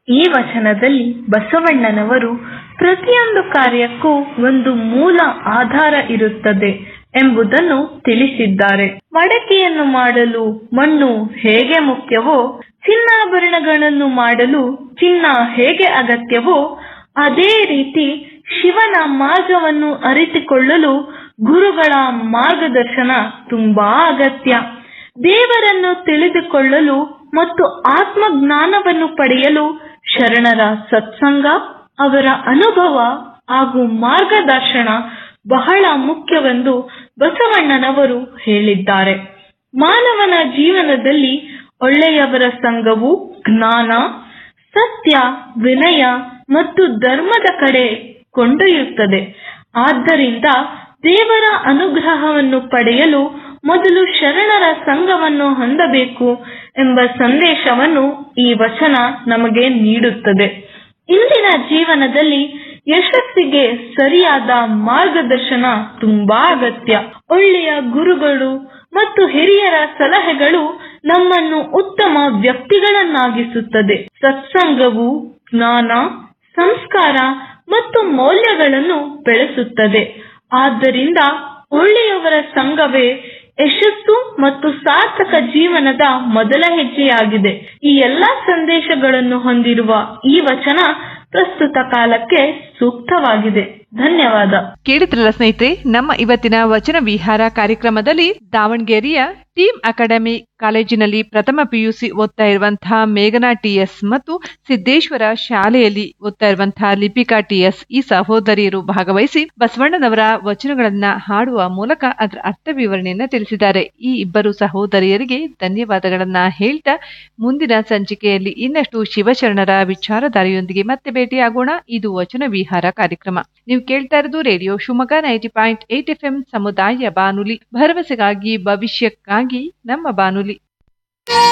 ಈ ವಚನದಲ್ಲಿ ಬಸವಣ್ಣನವರು ಪ್ರತಿಯೊಂದು ಕಾರ್ಯಕ್ಕೂ ಒಂದು ಮೂಲ ಆಧಾರ ಇರುತ್ತದೆ ಎಂಬುದನ್ನು ತಿಳಿಸಿದ್ದಾರೆ ಮಡಕೆಯನ್ನು ಮಾಡಲು ಮಣ್ಣು ಹೇಗೆ ಮುಖ್ಯವೋ ಚಿನ್ನಾಭರಣಗಳನ್ನು ಮಾಡಲು ಚಿನ್ನ ಹೇಗೆ ಅಗತ್ಯವೋ ಅದೇ ರೀತಿ ಶಿವನ ಮಾರ್ಗವನ್ನು ಅರಿತುಕೊಳ್ಳಲು ಗುರುಗಳ ಮಾರ್ಗದರ್ಶನ ತುಂಬಾ ಅಗತ್ಯ ದೇವರನ್ನು ತಿಳಿದುಕೊಳ್ಳಲು ಮತ್ತು ಆತ್ಮಜ್ಞಾನವನ್ನು ಪಡೆಯಲು ಶರಣರ ಸತ್ಸಂಗ ಅವರ ಅನುಭವ ಹಾಗೂ ಮಾರ್ಗದರ್ಶನ ಬಹಳ ಮುಖ್ಯವೆಂದು ಬಸವಣ್ಣನವರು ಹೇಳಿದ್ದಾರೆ ಮಾನವನ ಜೀವನದಲ್ಲಿ ಒಳ್ಳೆಯವರ ಸಂಘವು ಜ್ಞಾನ ಸತ್ಯ ವಿನಯ ಮತ್ತು ಧರ್ಮದ ಕಡೆ ಕೊಂಡೊಯ್ಯುತ್ತದೆ ಆದ್ದರಿಂದ ದೇವರ ಅನುಗ್ರಹವನ್ನು ಪಡೆಯಲು ಮೊದಲು ಶರಣರ ಸಂಘವನ್ನು ಹೊಂದಬೇಕು ಎಂಬ ಸಂದೇಶವನ್ನು ಈ ವಚನ ನಮಗೆ ನೀಡುತ್ತದೆ ಇಂದಿನ ಜೀವನದಲ್ಲಿ ಯಶಸ್ಸಿಗೆ ಸರಿಯಾದ ಮಾರ್ಗದರ್ಶನ ತುಂಬಾ ಅಗತ್ಯ ಒಳ್ಳೆಯ ಗುರುಗಳು ಮತ್ತು ಹಿರಿಯರ ಸಲಹೆಗಳು ನಮ್ಮನ್ನು ಉತ್ತಮ ವ್ಯಕ್ತಿಗಳನ್ನಾಗಿಸುತ್ತದೆ ಸತ್ಸಂಗವು ಜ್ಞಾನ ಸಂಸ್ಕಾರ ಮತ್ತು ಮೌಲ್ಯಗಳನ್ನು ಬೆಳೆಸುತ್ತದೆ ಆದ್ದರಿಂದ ಒಳ್ಳೆಯವರ ಸಂಘವೇ ಯಶಸ್ಸು ಮತ್ತು ಸಾರ್ಥಕ ಜೀವನದ ಮೊದಲ ಹೆಜ್ಜೆಯಾಗಿದೆ ಈ ಎಲ್ಲಾ ಸಂದೇಶಗಳನ್ನು ಹೊಂದಿರುವ ಈ ವಚನ ಪ್ರಸ್ತುತ ಕಾಲಕ್ಕೆ ಸೂಕ್ತವಾಗಿದೆ ಧನ್ಯವಾದ ಕೇಳಿದ್ರಲ್ಲ ಸ್ನೇಹಿತರೆ ನಮ್ಮ ಇವತ್ತಿನ ವಚನ ವಿಹಾರ ಕಾರ್ಯಕ್ರಮದಲ್ಲಿ ದಾವಣಗೆರೆಯ ಟೀಮ್ ಅಕಾಡೆಮಿ ಕಾಲೇಜಿನಲ್ಲಿ ಪ್ರಥಮ ಪಿಯುಸಿ ಓದ್ತಾ ಇರುವಂತಹ ಮೇಘನಾ ಟಿಎಸ್ ಮತ್ತು ಸಿದ್ದೇಶ್ವರ ಶಾಲೆಯಲ್ಲಿ ಓದ್ತಾ ಇರುವಂತಹ ಲಿಪಿಕಾ ಟಿಎಸ್ ಈ ಸಹೋದರಿಯರು ಭಾಗವಹಿಸಿ ಬಸವಣ್ಣನವರ ವಚನಗಳನ್ನ ಹಾಡುವ ಮೂಲಕ ಅದರ ಅರ್ಥ ವಿವರಣೆಯನ್ನ ತಿಳಿಸಿದ್ದಾರೆ ಈ ಇಬ್ಬರು ಸಹೋದರಿಯರಿಗೆ ಧನ್ಯವಾದಗಳನ್ನ ಹೇಳ್ತಾ ಮುಂದಿನ ಸಂಚಿಕೆಯಲ್ಲಿ ಇನ್ನಷ್ಟು ಶಿವಶರಣರ ವಿಚಾರಧಾರೆಯೊಂದಿಗೆ ಮತ್ತೆ ಭೇಟಿಯಾಗೋಣ ಇದು ವಚನ ವಿಹಾರ ಕಾರ್ಯಕ್ರಮ ನೀವು ಕೇಳ್ತಾ ಇರೋದು radio Shivamogga ninety point eight F M ಸಮುದಾಯ ಬಾನುಲಿ ಭರವಸೆಗಾಗಿ ಭವಿಷ್ಯಕ್ಕಾಗಿ ನಮ್ಮ ಬಾನುಲಿ